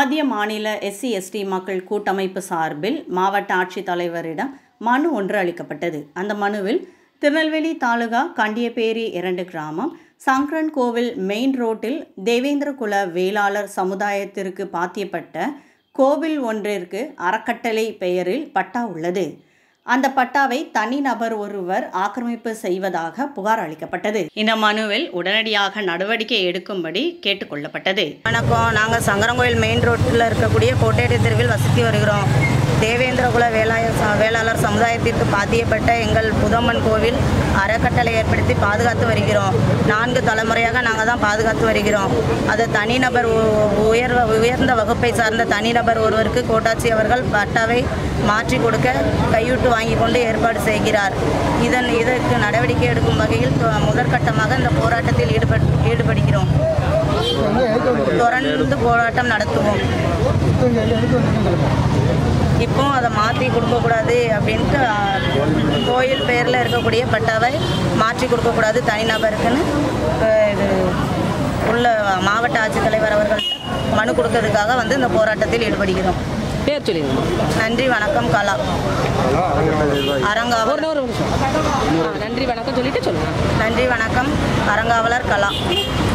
மத்திய மாநில SC ST மக்கள் கூட்டமைப்பு சார்பில் மாவட்ட ஆட்சித்தலைவரிடம் மனு ஒன்று அளிக்கப்பட்டது அந்த மனுவில் திருநெல்வேலி தாலுகா கண்டியப்பேரி இரண்டு கிராமம் சங்கரன் கோவில் மெயின் ரோட்டில் தேவேந்திரகுல வேளாளர் சமுதாயத்திற்கு பாத்தியப்பட்ட கோவில் ஒன்றிற்கு அறக்கட்டளை பெயரில் பட்டா உள்ளது அந்த பட்டாவை தனிநபர் ஒருவர் ஆக்கிரமிப்பு செய்வதாக புகார் அளிக்கப்பட்டது இந்த மனுவில் உடனடியாக நடவடிக்கை எடுக்கும்படி கேட்டுக்கொள்ளப்பட்டது வணக்கம் நாங்கள் சங்கரங்கோயில் மெயின் ரோட்டில் இருக்கக்கூடிய கோட்டையடி தெருவில் வசித்து வருகிறோம் தேவேந்திரகுல வேலாய ச- வேளாளர் சமுதாயத்திற்கு பாத்தியப்பட்ட எங்கள் புதம்மன் கோவில் அறக்கட்டளை ஏற்படுத்தி பாதுகாத்து வருகிறோம் நான்கு தலைமுறையாக நாங்கள் தான் பாதுகாத்து வருகிறோம் அது தனிநபர் உ- உயர்வ உயர்ந்த வகுப்பை சார்ந்த தனிநபர் ஒருவருக்கு கோட்டாட்சி அவர்கள் பட்டாவை மாற்றி கொடுக்க கையூட்டு வாங்கி கொண்டு ஏற்பாடு செய்கிறார் இதன் இதற்கு நடவடிக்கை எடுக்கும் வகையில் தொ- முதற்கட்டமாக இந்த போராட்டத்தில் ஈடுபட் ஈடுபடுகிறோம் தொடர்ந்து போராட்டம் நடத்துவோம் இப்போ அதை மாற்றி கொடுக்கக்கூடாது அப்படின்ட்டு ஆ, கோயில் பேரில் இருக்கக்கூடிய பட்டாவை மாற்றி கொடுக்கக்கூடாது தனிநபருக்குன்னு ஆ, இது உள்ள மாவட்ட ஆட்சித்தலைவர் அவர்கள் மனு கொடுக்கறதுக்காக வந்து இந்த போராட்டத்தில் ஈடுபடுகிறோம் பேர் சொல்லிடுங்க நன்றி வணக்கம் கலா அரங்காவலர் ஒரு ஒரு நிமிஷம் ஆ, நன்றி வணக்கம் சொல்லிட்டு சொல்லுங்க நன்றி வணக்கம் அரங்காவலர் கலா